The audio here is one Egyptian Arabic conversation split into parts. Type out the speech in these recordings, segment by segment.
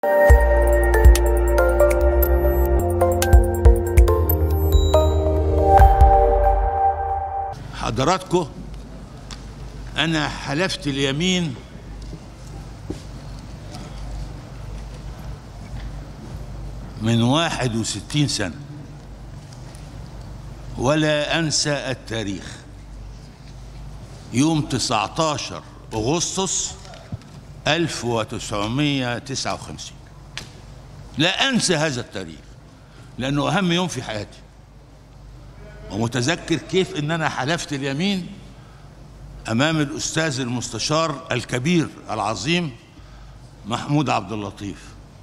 حضراتكم أنا حلفت اليمين من واحد وستين سنة ولا أنسى التاريخ يوم 19 أغسطس 1959 لا أنسى هذا التاريخ لأنه أهم يوم في حياتي ومتذكر كيف ان انا حلفت اليمين امام الاستاذ المستشار الكبير العظيم محمود عبد اللطيف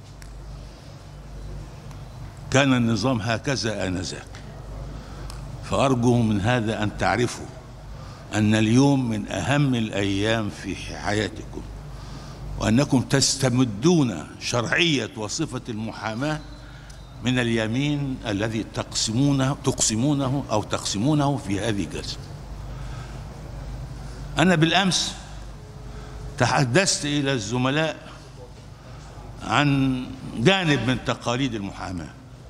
كان النظام هكذا انذاك فارجو من هذا ان تعرفوا ان اليوم من اهم الايام في حياتكم وانكم تستمدون شرعيه وصفه المحاماه من اليمين الذي تقسمونه تقسمونه او تقسمونه في هذه الجلسه. انا بالامس تحدثت الى الزملاء عن جانب من تقاليد المحاماه.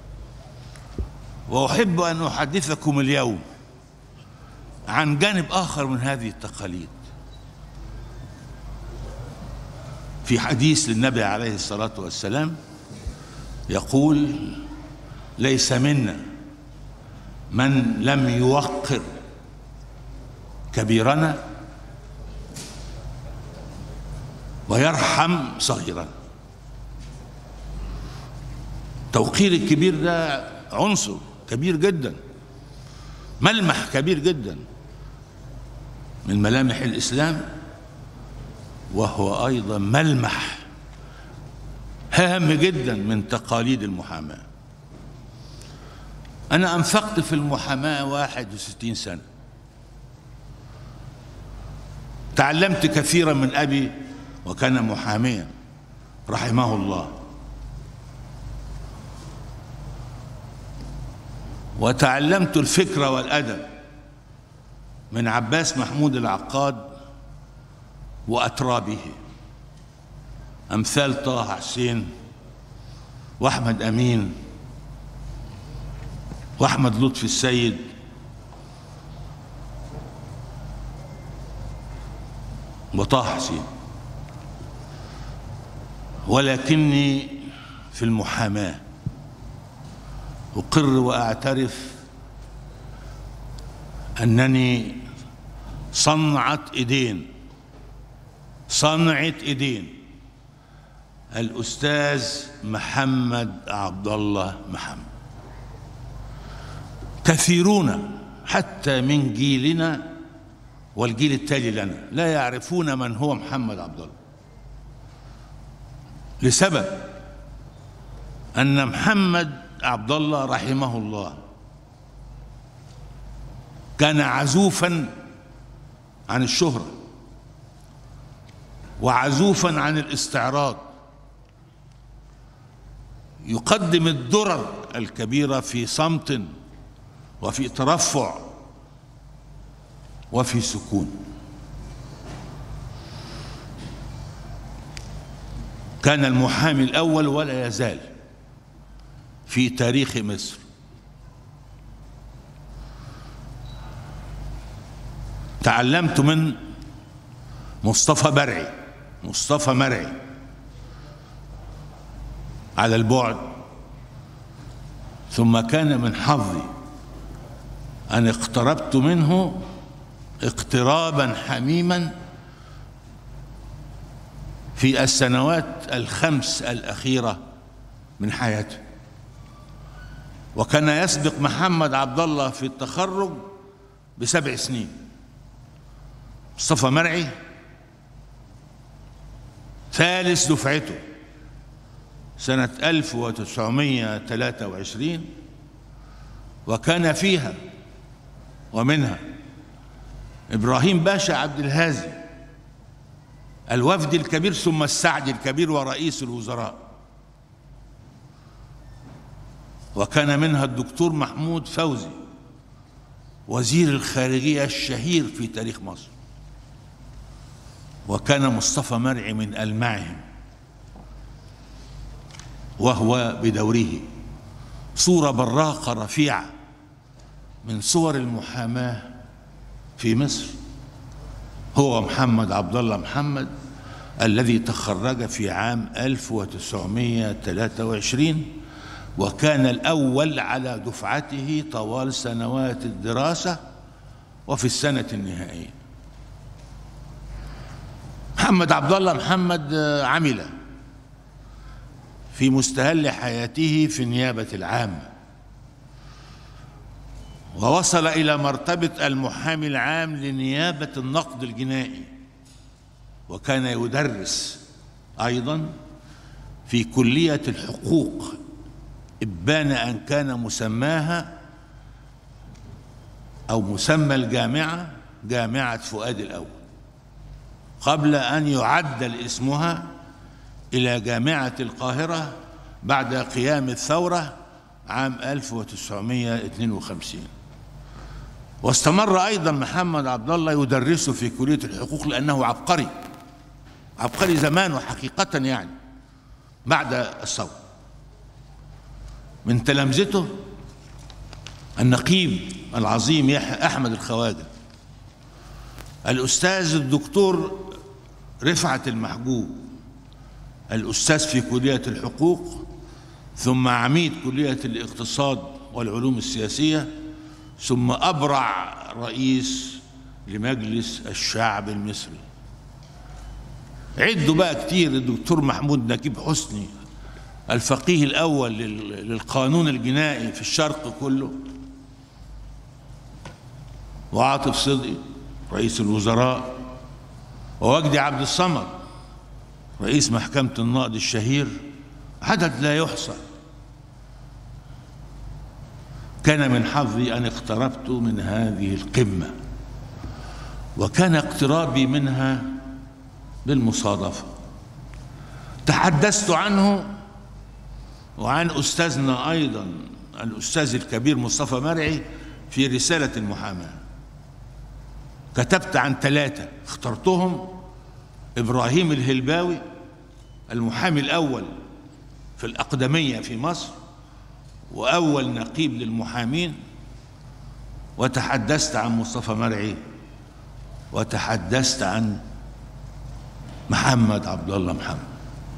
واحب ان احدثكم اليوم عن جانب اخر من هذه التقاليد. في حديث للنبي عليه الصلاه والسلام يقول ليس منا من لم يوقر كبيرنا ويرحم صغيرنا توقير الكبير ده عنصر كبير جدا ملمح كبير جدا من ملامح الاسلام وهو ايضا ملمح هام جدا من تقاليد المحاماة أنا أنفقت في المحاماة واحد وستين سنة تعلمت كثيرا من أبي وكان محاميا رحمه الله وتعلمت الفكر والأدب من عباس محمود العقاد وأترابه أمثال طه حسين وأحمد أمين وأحمد لطفي السيد وطه حسين ولكني في المحاماة أقر وأعترف أنني صنعت إيدين صنعت إيدين الأستاذ محمد عبد الله محمد كثيرون حتى من جيلنا والجيل التالي لنا لا يعرفون من هو محمد عبد الله لسبب أن محمد عبد الله رحمه الله كان عزوفا عن الشهرة وعزوفا عن الاستعراض يقدم الدرر الكبيرة في صمت وفي ترفع وفي سكون كان المحامي الأول ولا يزال في تاريخ مصر تعلمت من مصطفى برعي مصطفى مرعي على البعد ثم كان من حظي أن اقتربت منه اقترابا حميما في السنوات الخمس الأخيرة من حياته وكان يسبق محمد عبد الله في التخرج بسبع سنين مصطفى مرعي ثالث دفعته سنة 1923 وكان فيها ومنها إبراهيم باشا عبد الهادي الوفد الكبير ثم السعد الكبير ورئيس الوزراء وكان منها الدكتور محمود فوزي وزير الخارجية الشهير في تاريخ مصر وكان مصطفى مرعي من ألمعهم وهو بدوره صورة براقة رفيعة من صور المحاماة في مصر هو محمد عبد الله محمد الذي تخرج في عام 1923 وكان الأول على دفعته طوال سنوات الدراسة وفي السنة النهائية محمد عبد الله محمد عمل في مستهل حياته في النيابة العامة ووصل إلى مرتبة المحامي العام لنيابة النقد الجنائي وكان يدرس أيضا في كلية الحقوق إبان أن كان مسماها أو مسمى الجامعة جامعة فؤاد الأول قبل أن يعدل اسمها إلى جامعة القاهرة بعد قيام الثورة عام 1952 واستمر أيضا محمد عبد الله يدرس في كلية الحقوق لأنه عبقري عبقري زمان وحقيقة يعني بعد الثورة من تلامذته النقيب العظيم أحمد الخواجة الأستاذ الدكتور رفعت المحجوب الأستاذ في كلية الحقوق ثم عميد كلية الاقتصاد والعلوم السياسية ثم أبرع رئيس لمجلس الشعب المصري عدوا بقى كتير الدكتور محمود نجيب حسني الفقيه الأول للقانون الجنائي في الشرق كله وعاطف صدقي رئيس الوزراء ووجدي عبد الصمد رئيس محكمة النقد الشهير عدد لا يحصى كان من حظي أن اقتربت من هذه القمة وكان اقترابي منها بالمصادفة تحدثت عنه وعن أستاذنا أيضا الأستاذ الكبير مصطفى مرعي في رسالة المحاماة كتبت عن ثلاثة اخترتهم إبراهيم الهلباوي المحامي الأول في الأقدمية في مصر وأول نقيب للمحامين وتحدثت عن مصطفى مرعي وتحدثت عن محمد عبد الله محمد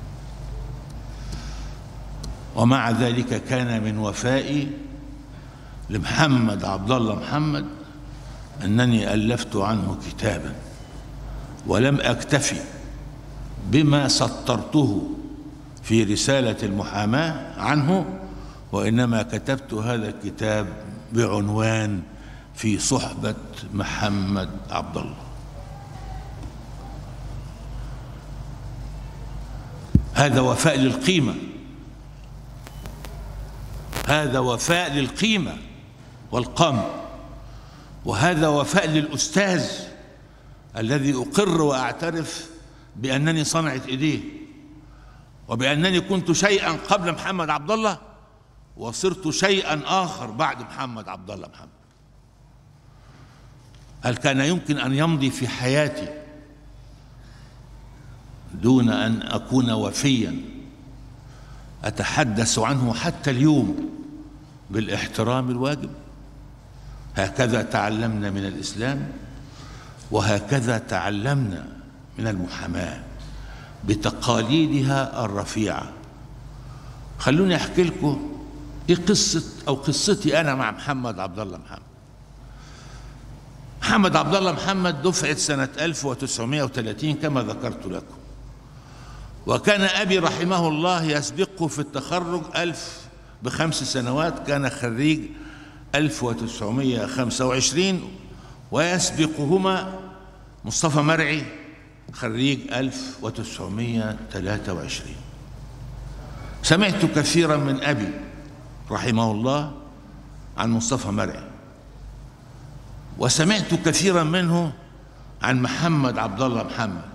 ومع ذلك كان من وفائي لمحمد عبد الله محمد أنني ألفت عنه كتابا ولم أكتفي بما سطرته في رسالة المحاماة عنه وإنما كتبت هذا الكتاب بعنوان في صحبة محمد عبد الله هذا وفاء للقيمة هذا وفاء للقيمة والقمر وهذا وفاء للأستاذ الذي أقر وأعترف بأنني صنعت إيديه وبأنني كنت شيئا قبل محمد عبد الله وصرت شيئا آخر بعد محمد عبد الله محمد هل كان يمكن أن يمضي في حياتي دون أن أكون وفيا أتحدث عنه حتى اليوم بالاحترام الواجب هكذا تعلمنا من الإسلام وهكذا تعلمنا من المحاماة بتقاليدها الرفيعة خلوني أحكي لكم إيه قصة أو قصتي أنا مع محمد عبد الله محمد محمد عبد الله محمد دفعة سنة 1930 كما ذكرت لكم وكان أبي رحمه الله يسبقه في التخرج ألف بخمس سنوات كان خريج 1925 ويسبقهما مصطفى مرعي خريج 1923 سمعت كثيرا من أبي رحمه الله عن مصطفى مرعي وسمعت كثيرا منه عن محمد عبد الله محمد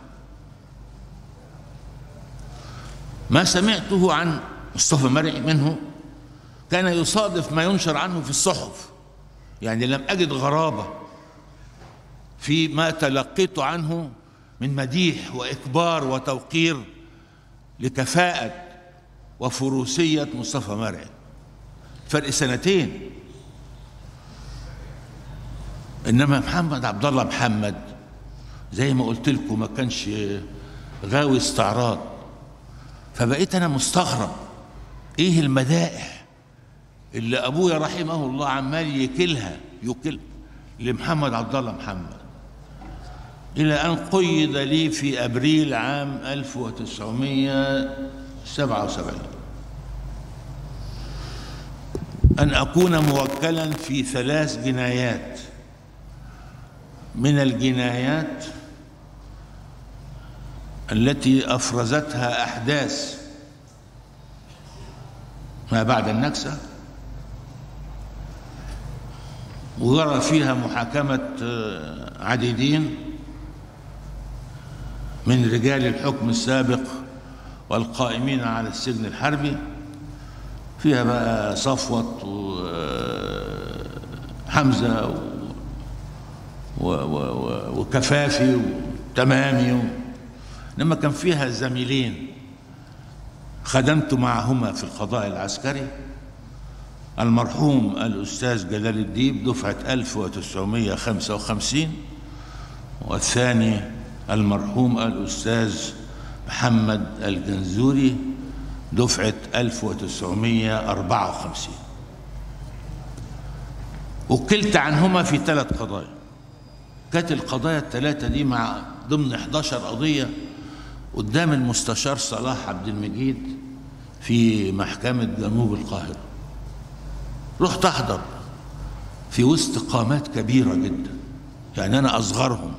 ما سمعته عن مصطفى مرعي منه كان يصادف ما ينشر عنه في الصحف يعني لم أجد غرابة في ما تلقيت عنه من مديح وإكبار وتوقير لكفاءة وفروسية مصطفى مرعي فرق سنتين انما محمد عبد الله محمد زي ما قلت لكم ما كانش غاوي استعراض فبقيت انا مستغرب ايه المدائح اللي ابويا رحمه الله عمال يكلها يكل لمحمد عبد الله محمد الى ان قيد لي في ابريل عام 1977 ان اكون موكلا في ثلاث جنايات من الجنايات التي افرزتها احداث ما بعد النكسه وجرى فيها محاكمه عديدين من رجال الحكم السابق والقائمين على السجن الحربي فيها بقى صفوت وحمزه و و و وكفافي وتمامي لما كان فيها زميلين خدمت معهما في القضاء العسكري المرحوم الأستاذ جلال الديب دفعة 1955 والثاني المرحوم الأستاذ محمد الجنزوري دفعة 1954 وكلت عنهما في ثلاث قضايا كانت القضايا الثلاثة دي مع ضمن 11 قضية قدام المستشار صلاح عبد المجيد في محكمة جنوب القاهرة رحت أحضر في وسط قامات كبيرة جدا يعني أنا أصغرهم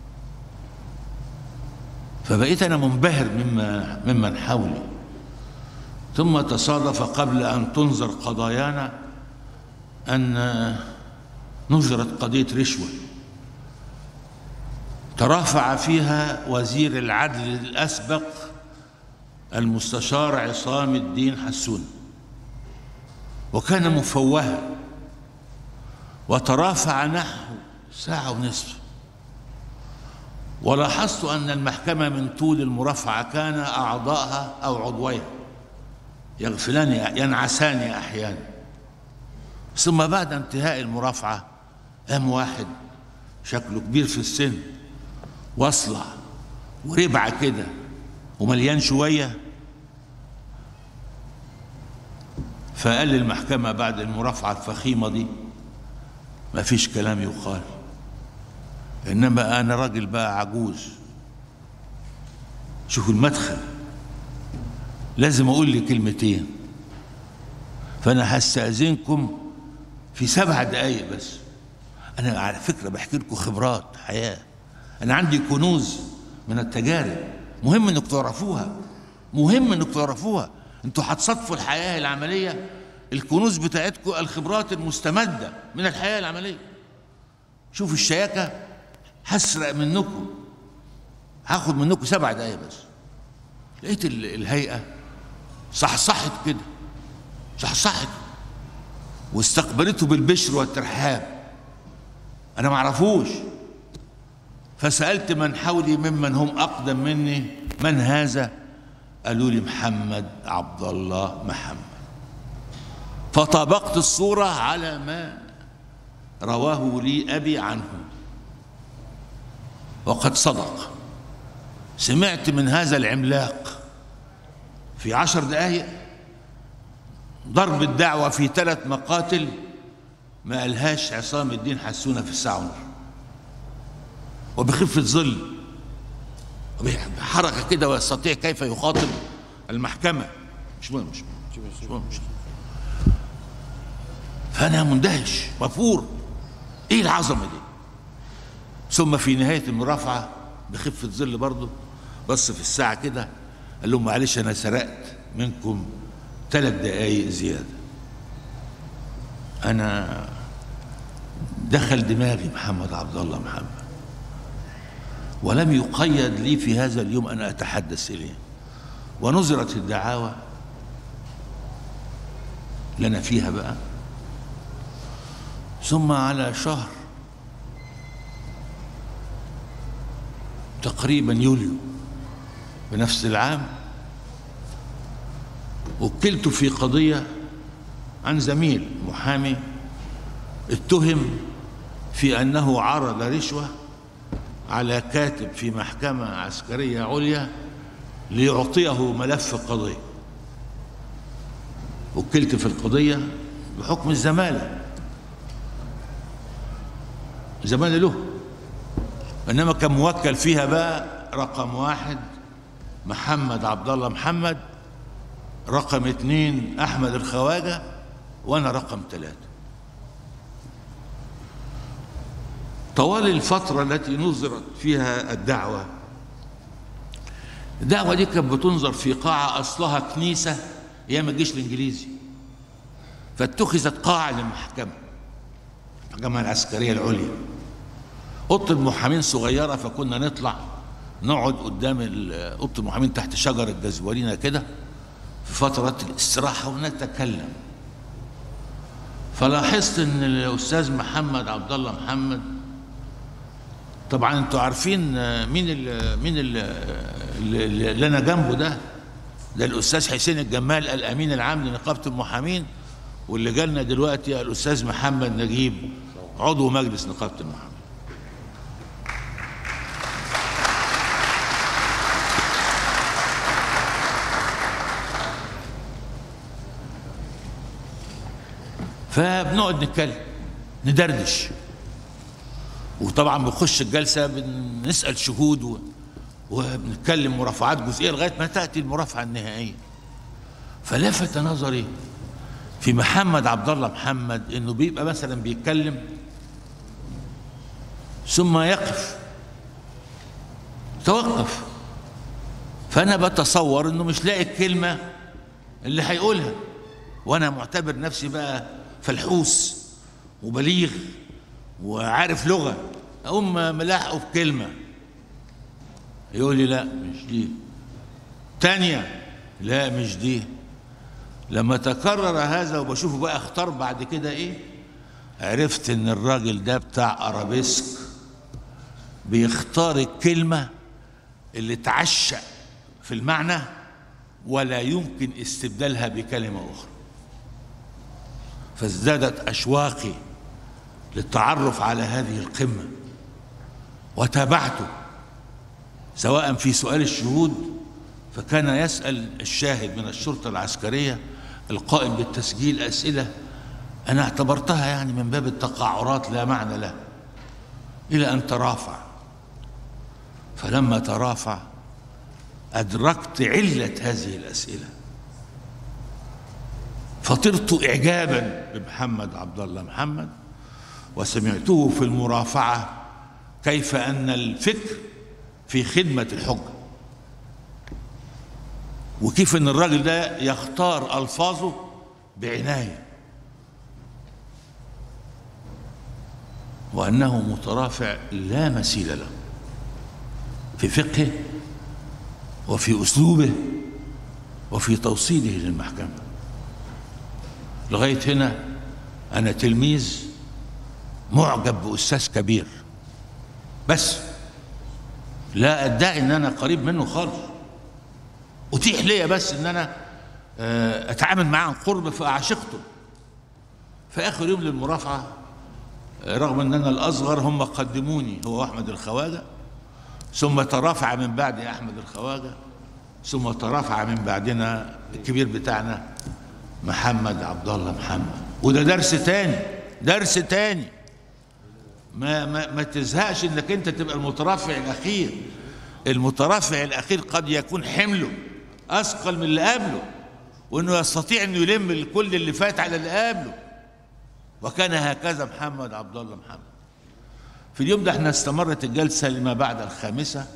فبقيت أنا منبهر مما ممن حولي ثم تصادف قبل أن تنظر قضايانا أن نظرت قضية رشوة ترافع فيها وزير العدل الأسبق المستشار عصام الدين حسون وكان مفوها وترافع نحو ساعة ونصف ولاحظت أن المحكمة من طول المرافعة كان أعضائها أو عضويها يغفلان ينعسان أحيانا ثم بعد انتهاء المرافعة قام واحد شكله كبير في السن واصلع وربعة كده ومليان شوية فقال للمحكمة بعد المرافعة الفخيمة دي ما فيش كلام يقال إنما أنا راجل بقى عجوز شوفوا المدخل لازم أقول لي كلمتين فأنا هستأذنكم في سبع دقايق بس أنا على فكرة بحكي لكم خبرات حياة أنا عندي كنوز من التجارب مهم إنك تعرفوها مهم إنك تعرفوها أنتوا هتصادفوا الحياة العملية الكنوز بتاعتكم الخبرات المستمدة من الحياة العملية شوفوا الشياكة هسرق منكم هاخد منكم سبع دقايق بس لقيت الهيئة صحصحت كده صحصحت واستقبلته بالبشر والترحاب انا ما اعرفوش فسالت من حولي ممن هم اقدم مني من هذا قالوا لي محمد عبد الله محمد فطابقت الصوره على ما رواه لي ابي عنه وقد صدق سمعت من هذا العملاق في عشر دقائق ضرب الدعوة في ثلاث مقاتل ما قالهاش عصام الدين حسونة في الساعة ونص وبخفة ظل بحركة كده ويستطيع كيف يخاطب المحكمة مش مهم مش مهم مش مهم مش مهم. فأنا مندهش مفور إيه العظمة دي ثم في نهاية المرافعة بخفة ظل برضه بص في الساعة كده قال لهم معلش أنا سرقت منكم ثلاث دقايق زيادة أنا دخل دماغي محمد عبد الله محمد ولم يقيد لي في هذا اليوم أن أتحدث إليه ونظرت الدعاوى لنا فيها بقى ثم على شهر تقريبا يوليو بنفس العام وكلت في قضية عن زميل محامي اتهم في أنه عرض رشوة على كاتب في محكمة عسكرية عليا ليعطيه ملف قضية وكلت في القضية بحكم الزمالة زمالة له إنما كان موكل فيها بقى رقم واحد محمد عبد الله محمد رقم اثنين أحمد الخواجة وأنا رقم ثلاثة طوال الفترة التي نظرت فيها الدعوة الدعوة دي كانت بتنظر في قاعة أصلها كنيسة أيام الجيش الإنجليزي فاتخذت قاعة للمحكمة المحكمة العسكرية العليا أوضة المحامين صغيرة فكنا نطلع نقعد قدام أوضة المحامين تحت شجرة جزورينا كده في فترة الاستراحة ونتكلم فلاحظت ان الاستاذ محمد عبد الله محمد طبعا انتوا عارفين مين ال مين ال اللي انا جنبه ده ده الاستاذ حسين الجمال الامين العام لنقابه المحامين واللي جالنا دلوقتي الاستاذ محمد نجيب عضو مجلس نقابه المحامين فبنقعد نتكلم ندردش وطبعا بنخش الجلسه بنسال شهود و... وبنتكلم مرافعات جزئيه لغايه ما تاتي المرافعه النهائيه فلفت نظري في محمد عبد الله محمد انه بيبقى مثلا بيتكلم ثم يقف توقف فانا بتصور انه مش لاقي الكلمه اللي هيقولها وانا معتبر نفسي بقى فلحوس وبليغ وعارف لغه اقوم ملاحقه بكلمه يقول لي لا مش دي تانية لا مش دي لما تكرر هذا وبشوفه بقى اختار بعد كده ايه عرفت ان الراجل ده بتاع ارابيسك بيختار الكلمة اللي تعشق في المعنى ولا يمكن استبدالها بكلمة أخرى فازدادت أشواقي للتعرف على هذه القمة وتابعته سواء في سؤال الشهود فكان يسأل الشاهد من الشرطة العسكرية القائم بالتسجيل أسئلة أنا اعتبرتها يعني من باب التقعرات لا معنى لها إلى أن ترافع فلما ترافع أدركت علة هذه الأسئلة فطرت إعجابا بمحمد عبد الله محمد وسمعته في المرافعة كيف أن الفكر في خدمة الحجة وكيف أن الراجل ده يختار ألفاظه بعناية وأنه مترافع لا مثيل له في فقهه وفي أسلوبه وفي توصيله للمحكمة لغاية هنا أنا تلميذ معجب بأستاذ كبير بس لا أدعي أن أنا قريب منه خالص أتيح لي بس أن أنا أتعامل معاه عن قرب فأعشقته في آخر يوم للمرافعة رغم أن أنا الأصغر هم قدموني هو أحمد الخواجة ثم ترافع من بعد أحمد الخواجة ثم ترافع من بعدنا الكبير بتاعنا محمد عبد الله محمد وده درس تاني درس تاني ما ما ما تزهقش انك انت تبقى المترفع الاخير المترفع الاخير قد يكون حمله اثقل من اللي قبله وانه يستطيع انه يلم كل اللي فات على اللي قبله وكان هكذا محمد عبد الله محمد في اليوم ده احنا استمرت الجلسه لما بعد الخامسه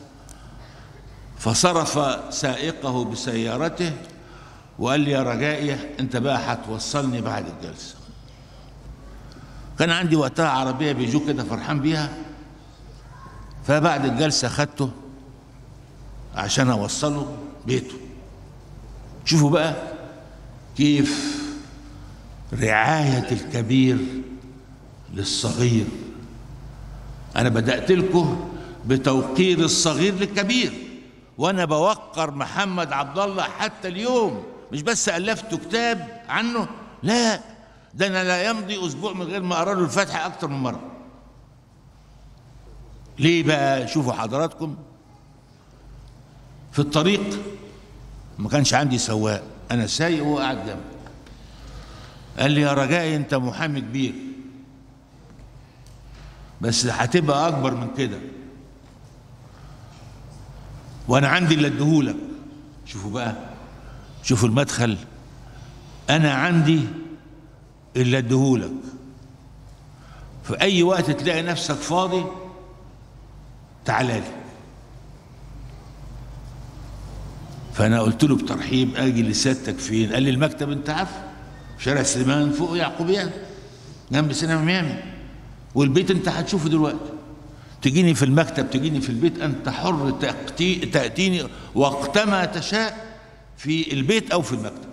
فصرف سائقه بسيارته وقال لي يا رجائي انت بقى هتوصلني بعد الجلسه كان عندي وقتها عربيه بيجو كده فرحان بيها فبعد الجلسه خدته عشان اوصله بيته شوفوا بقى كيف رعايه الكبير للصغير انا بدات لكم بتوقير الصغير للكبير وانا بوقر محمد عبد الله حتى اليوم مش بس ألفت كتاب عنه لا ده أنا لا يمضي أسبوع من غير ما أقرأ له الفاتحة أكتر من مرة ليه بقى شوفوا حضراتكم في الطريق ما كانش عندي سواق أنا سايق وهو قاعد جنبي قال لي يا رجائي أنت محامي كبير بس هتبقى أكبر من كده وأنا عندي اللي أديهولك شوفوا بقى شوفوا المدخل انا عندي اللي اديهولك في اي وقت تلاقي نفسك فاضي تعالى لي فانا قلت له بترحيب اجي لسيادتك فين قال لي المكتب انت عارف شارع سليمان فوق يعقوبيان جنب سينما ميامي والبيت انت هتشوفه دلوقتي تجيني في المكتب تجيني في البيت انت حر تأتي تاتيني وقتما تشاء في البيت او في المكتب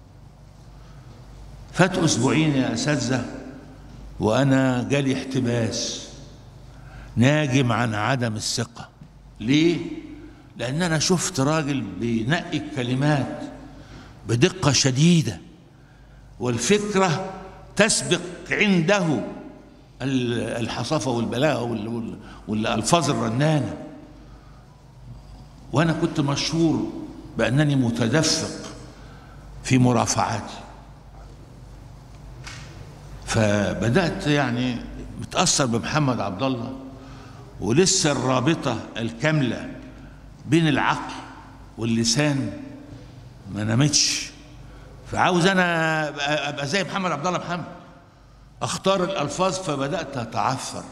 فات اسبوعين يا اساتذه وانا جالي احتباس ناجم عن عدم الثقه ليه لان انا شفت راجل بينقي الكلمات بدقه شديده والفكره تسبق عنده الحصافه والبلاغه والالفاظ الرنانه وانا كنت مشهور بأنني متدفق في مرافعاتي فبدأت يعني متأثر بمحمد عبد الله ولسه الرابطة الكاملة بين العقل واللسان ما نامتش فعاوز انا ابقى زي محمد عبد الله محمد اختار الالفاظ فبدات اتعثر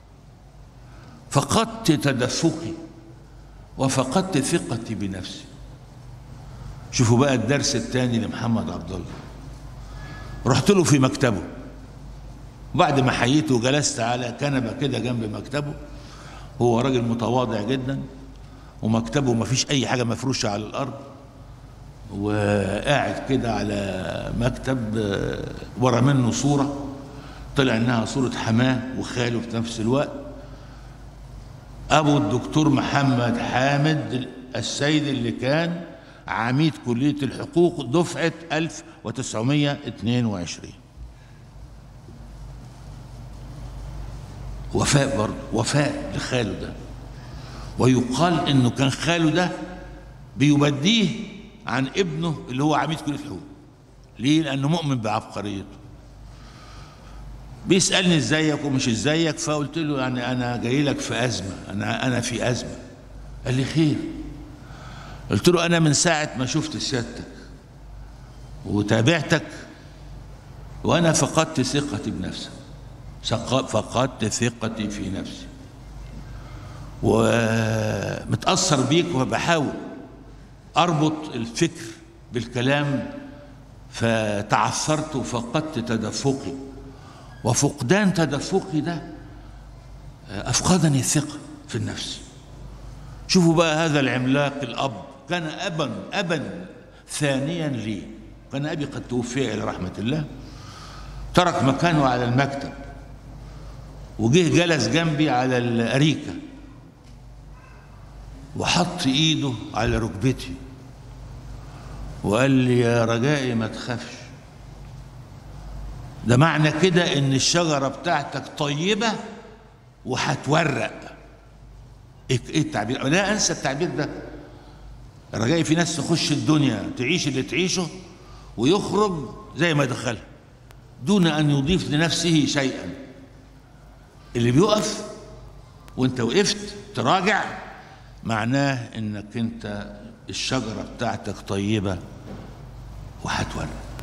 فقدت تدفقي وفقدت ثقتي بنفسي شوفوا بقى الدرس الثاني لمحمد عبد الله رحت له في مكتبه بعد ما حييته وجلست على كنبه كده جنب مكتبه هو راجل متواضع جدا ومكتبه ما فيش اي حاجه مفروشه على الارض وقاعد كده على مكتب ورا منه صوره طلع انها صوره حماه وخاله في نفس الوقت ابو الدكتور محمد حامد السيد اللي كان عميد كلية الحقوق دفعة 1922 وفاء برضه وفاء لخاله ده ويقال انه كان خاله ده بيبديه عن ابنه اللي هو عميد كلية الحقوق ليه؟ لأنه مؤمن بعبقريته بيسألني ازيك ومش ازيك فقلت له يعني أنا جاي لك في أزمة أنا أنا في أزمة قال لي خير قلت له أنا من ساعة ما شفت سيادتك وتابعتك وأنا فقدت ثقتي بنفسي فقدت ثقتي في نفسي ومتأثر بيك وبحاول أربط الفكر بالكلام فتعثرت وفقدت تدفقي وفقدان تدفقي ده أفقدني الثقة في النفس شوفوا بقى هذا العملاق الأب كان أبا أبا ثانيا لي كان أبي قد توفي إلى رحمة الله ترك مكانه على المكتب وجه جلس جنبي على الأريكة وحط إيده على ركبتي وقال لي يا رجائي ما تخافش ده معنى كده ان الشجرة بتاعتك طيبة وهتورق ايه التعبير لا انسى التعبير ده رجائي في ناس تخش الدنيا تعيش اللي تعيشه ويخرج زي ما دخلها دون ان يضيف لنفسه شيئا اللي بيقف وانت وقفت تراجع معناه انك انت الشجرة بتاعتك طيبة وهتولد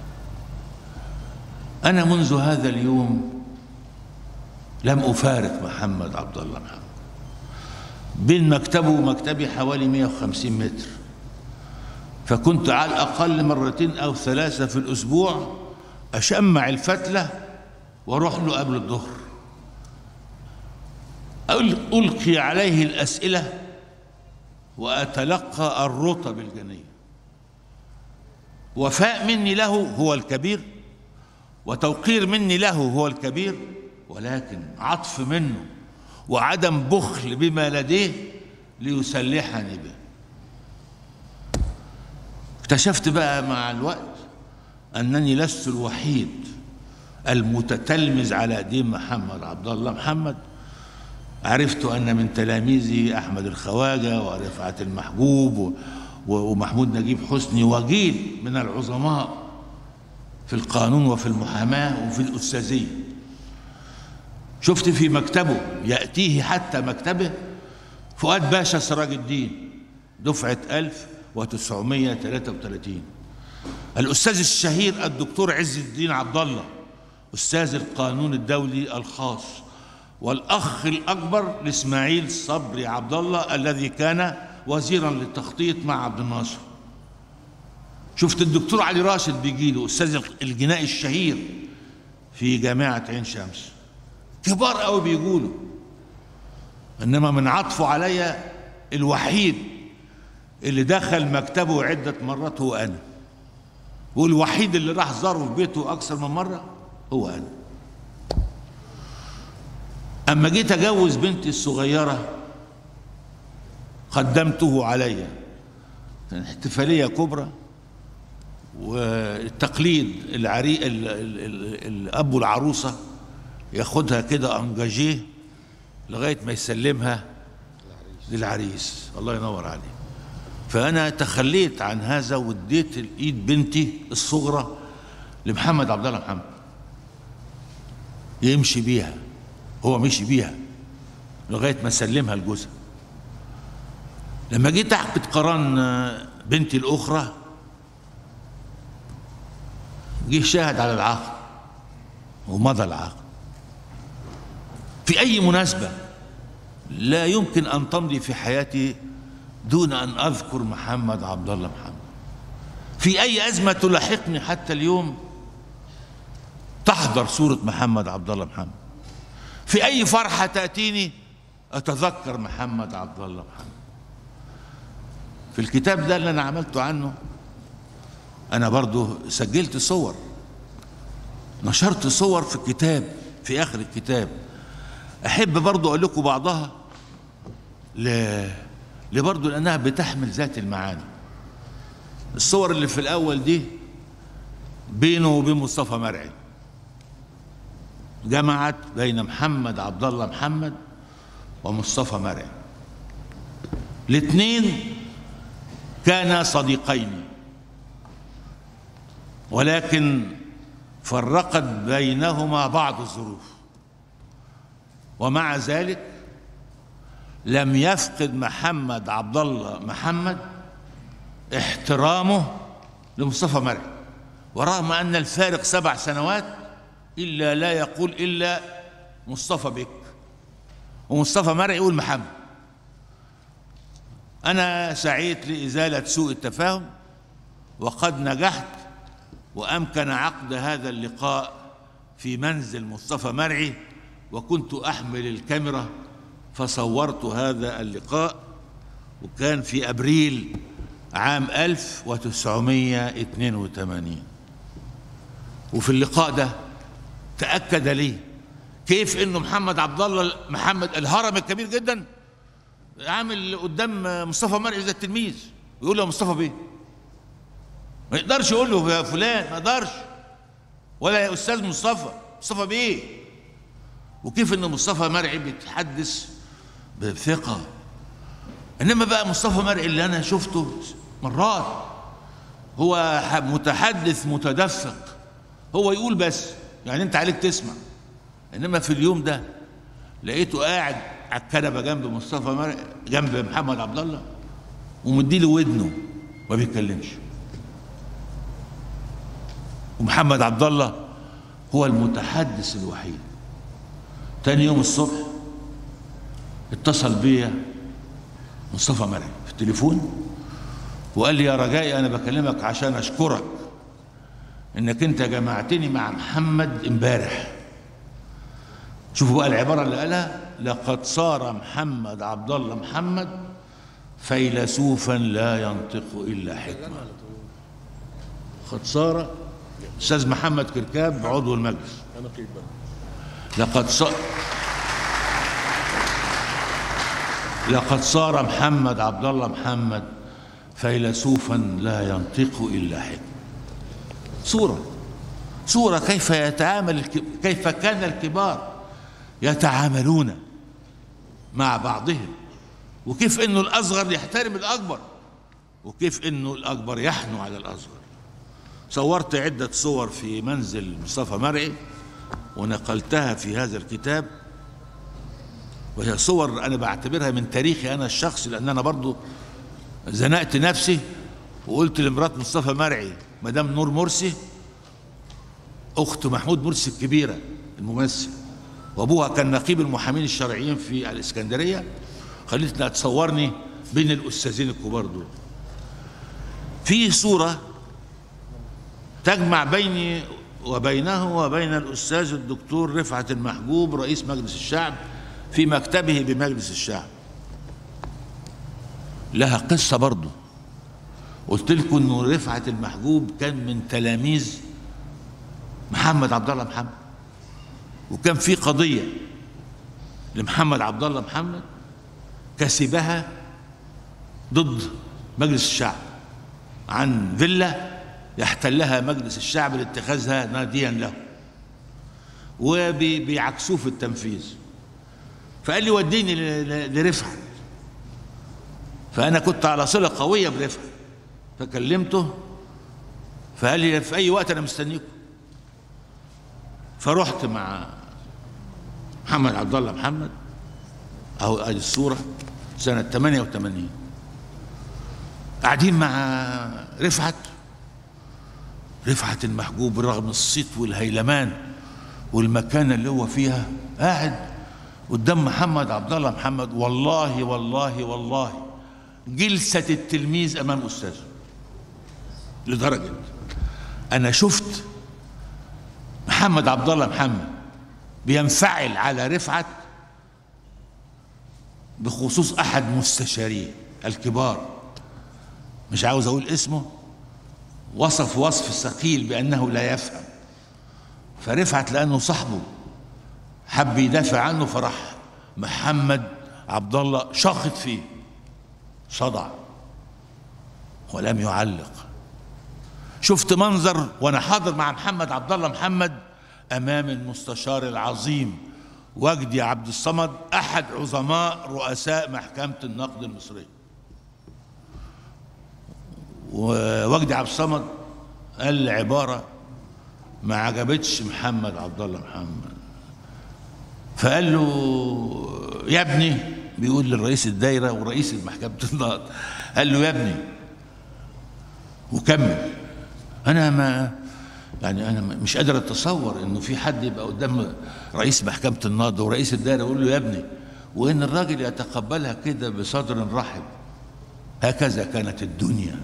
أنا منذ هذا اليوم لم أفارق محمد عبد الله محمد بين مكتبه ومكتبي حوالي 150 متر فكنت على الأقل مرتين أو ثلاثة في الأسبوع أشمع الفتلة وأروح له قبل الظهر ألقي عليه الأسئلة وأتلقى الرطب الجنية وفاء مني له هو الكبير وتوقير مني له هو الكبير ولكن عطف منه وعدم بخل بما لديه ليسلحني به اكتشفت بقى مع الوقت أنني لست الوحيد المتتلمذ على دين محمد عبد الله محمد عرفت أن من تلاميذه أحمد الخواجة ورفعت المحجوب ومحمود نجيب حسني وجيل من العظماء في القانون وفي المحاماة وفي الأستاذية شفت في مكتبه يأتيه حتى مكتبه فؤاد باشا سراج الدين دفعة 1933 الأستاذ الشهير الدكتور عز الدين عبد الله أستاذ القانون الدولي الخاص والأخ الأكبر لإسماعيل صبري عبد الله الذي كان وزيرا للتخطيط مع عبد الناصر شفت الدكتور علي راشد بيجي له أستاذ الجنائي الشهير في جامعة عين شمس كبار قوي بيقولوا انما من عطفه عليا الوحيد اللي دخل مكتبه عدة مرات هو أنا والوحيد اللي راح زاره في بيته أكثر من مرة هو أنا أما جيت أجوز بنتي الصغيرة قدمته عليا كان احتفالية كبرى والتقليد العري الأب والعروسة ياخدها كده أنجاجيه لغاية ما يسلمها للعريس الله ينور عليه فأنا تخليت عن هذا واديت الإيد بنتي الصغرى لمحمد عبد الله محمد يمشي بيها هو مشي بيها لغاية ما سلمها لجوزها لما جيت أعقد قران بنتي الأخرى جه شاهد على العقد ومضى العقد في أي مناسبة لا يمكن أن تمضي في حياتي دون أن أذكر محمد عبد الله محمد في أي أزمة تلاحقني حتى اليوم تحضر صورة محمد عبد الله محمد في أي فرحة تأتيني أتذكر محمد عبد الله محمد في الكتاب ده اللي أنا عملته عنه أنا برضو سجلت صور نشرت صور في الكتاب في آخر الكتاب أحب برضو أقول لكم بعضها ل... لبرضو لأنها بتحمل ذات المعاني الصور اللي في الأول دي بينه وبين مصطفى مرعي جمعت بين محمد عبد الله محمد ومصطفى مرعي الاثنين كانا صديقين ولكن فرقت بينهما بعض الظروف ومع ذلك لم يفقد محمد عبد الله محمد احترامه لمصطفى مرعي ورغم ان الفارق سبع سنوات الا لا يقول الا مصطفى بك ومصطفى مرعي يقول محمد انا سعيت لازاله سوء التفاهم وقد نجحت وامكن عقد هذا اللقاء في منزل مصطفى مرعي وكنت احمل الكاميرا فصورت هذا اللقاء وكان في ابريل عام 1982 وفي اللقاء ده تاكد لي كيف انه محمد عبد الله محمد الهرم الكبير جدا عامل قدام مصطفى مرعي زي التلميذ ويقول له يا مصطفى بيه ما يقدرش يقول له يا فلان ما يقدرش ولا يا استاذ مصطفى مصطفى بيه وكيف ان مصطفى مرعي بيتحدث بثقه انما بقى مصطفى مرعي اللي انا شفته مرات هو متحدث متدفق هو يقول بس يعني انت عليك تسمع انما في اليوم ده لقيته قاعد على الكنبه جنب مصطفى مرعي جنب محمد عبد الله ومديله ودنه ما بيتكلمش ومحمد عبد الله هو المتحدث الوحيد تاني يوم الصبح اتصل بيا مصطفى مرعي في التليفون وقال لي يا رجائي انا بكلمك عشان اشكرك انك انت جمعتني مع محمد امبارح شوفوا بقى العباره اللي قالها لقد صار محمد عبد الله محمد فيلسوفا لا ينطق الا حكمه قد صار استاذ محمد كركاب عضو المجلس لقد صار لقد صار محمد عبد الله محمد فيلسوفا لا ينطق إلا حكم صورة صورة كيف يتعامل كيف كان الكبار يتعاملون مع بعضهم وكيف انه الاصغر يحترم الاكبر وكيف انه الاكبر يحنو على الاصغر صورت عدة صور في منزل مصطفى مرعي ونقلتها في هذا الكتاب وهي صور انا بعتبرها من تاريخي انا الشخصي لان انا برضو زنقت نفسي وقلت لمرات مصطفى مرعي مدام نور مرسي اخت محمود مرسي الكبيره الممثل وابوها كان نقيب المحامين الشرعيين في الاسكندريه خلتني تصورني بين الاستاذين الكبار دول في صوره تجمع بيني وبينه وبين الاستاذ الدكتور رفعت المحجوب رئيس مجلس الشعب في مكتبه بمجلس الشعب لها قصه برضه قلت لكم انه رفعت المحجوب كان من تلاميذ محمد عبد الله محمد وكان في قضيه لمحمد عبد الله محمد كسبها ضد مجلس الشعب عن فيلا يحتلها مجلس الشعب لاتخاذها ناديا له وبيعكسوه في التنفيذ فقال لي وديني لرفعت فانا كنت على صله قويه برفعت فكلمته فقال لي في اي وقت انا مستنيكم فرحت مع محمد عبد الله محمد اهو ادي الصوره سنه 88 قاعدين مع رفعت رفعت المحجوب رغم الصيت والهيلمان والمكانه اللي هو فيها قاعد قدام محمد عبد الله محمد والله والله والله جلسه التلميذ امام استاذه لدرجه انا شفت محمد عبد الله محمد بينفعل على رفعت بخصوص احد مستشاريه الكبار مش عاوز اقول اسمه وصف وصف ثقيل بانه لا يفهم فرفعت لانه صاحبه حب يدافع عنه فراح محمد عبد الله شاخط فيه صدع ولم يعلق شفت منظر وانا حاضر مع محمد عبد الله محمد امام المستشار العظيم وجدي عبد الصمد احد عظماء رؤساء محكمه النقد المصريه ووجدي عبد الصمد قال عباره ما عجبتش محمد عبد الله محمد فقال له يا ابني بيقول للرئيس الدايره ورئيس محكمه النقد قال له يا ابني وكمل انا ما يعني انا مش قادر اتصور انه في حد يبقى قدام رئيس محكمه النقد ورئيس الدائره يقول له يا ابني وان الراجل يتقبلها كده بصدر رحب هكذا كانت الدنيا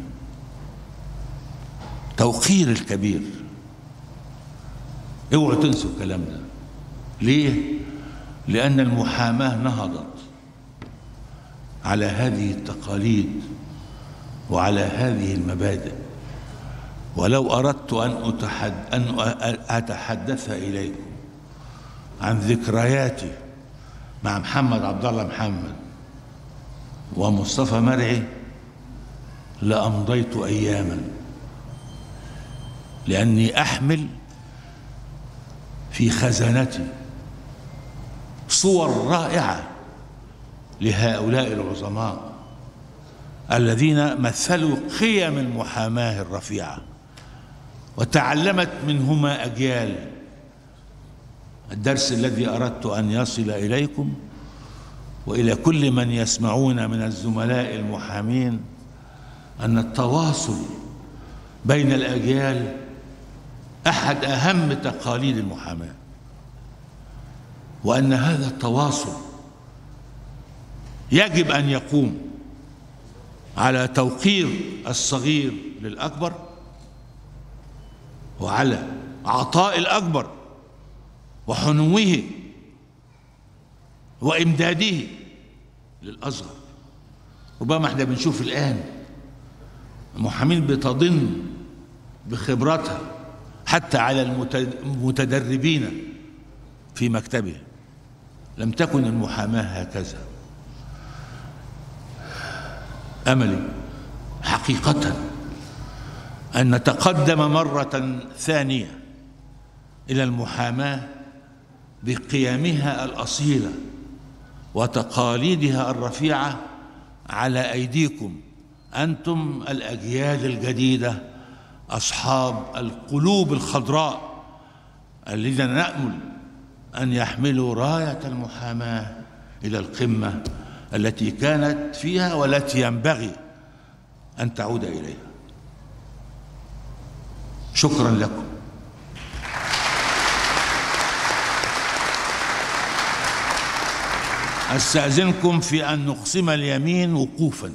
توقير الكبير اوعوا تنسوا الكلام ده ليه لان المحاماه نهضت على هذه التقاليد وعلى هذه المبادئ ولو أردت أن, أتحد أن أتحدث إليكم عن ذكرياتي مع محمد عبد الله محمد ومصطفى مرعي لأمضيت أياما لأني أحمل في خزانتي صور رائعة لهؤلاء العظماء الذين مثلوا قيم المحاماة الرفيعة وتعلمت منهما أجيال الدرس الذي أردت أن يصل إليكم وإلى كل من يسمعون من الزملاء المحامين أن التواصل بين الأجيال أحد أهم تقاليد المحاماة وأن هذا التواصل يجب أن يقوم على توقير الصغير للأكبر وعلى عطاء الأكبر وحنوه وإمداده للأصغر ربما احنا بنشوف الآن المحامين بتضن بخبراتها حتى على المتدربين في مكتبه لم تكن المحاماة هكذا أملي حقيقة أن نتقدم مرة ثانية إلى المحاماة بقيمها الأصيلة وتقاليدها الرفيعة على أيديكم أنتم الأجيال الجديدة أصحاب القلوب الخضراء الذين نأمل أن يحملوا راية المحاماة إلى القمة التي كانت فيها والتي ينبغي أن تعود إليها شكرا لكم استاذنكم في ان نقسم اليمين وقوفا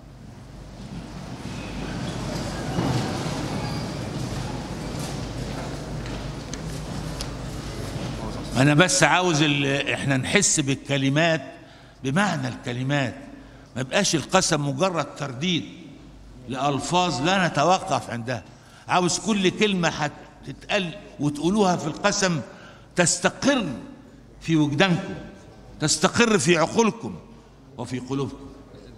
انا بس عاوز ال- احنا نحس بالكلمات بمعنى الكلمات ما يبقاش القسم مجرد ترديد لالفاظ لا نتوقف عندها عاوز كل كلمه هتتقال وتقولوها في القسم تستقر في وجدانكم تستقر في عقولكم وفي قلوبكم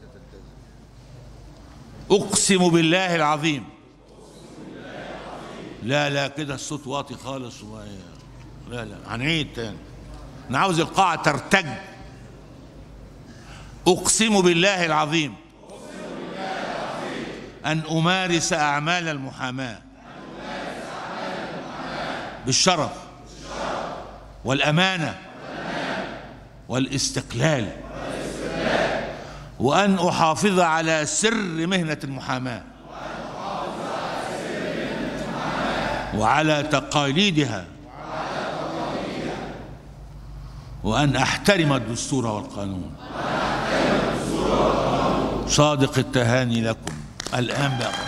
اقسم بالله العظيم لا لا كده الصوت واطي خالص و... لا لا هنعيد تاني انا عاوز القاعه ترتج اقسم بالله العظيم ان امارس اعمال المحاماه بالشرف والامانه والاستقلال وأن أحافظ على سر مهنة المحاماة وعلى تقاليدها وأن أحترم الدستور والقانون صادق التهاني لكم الآن بقى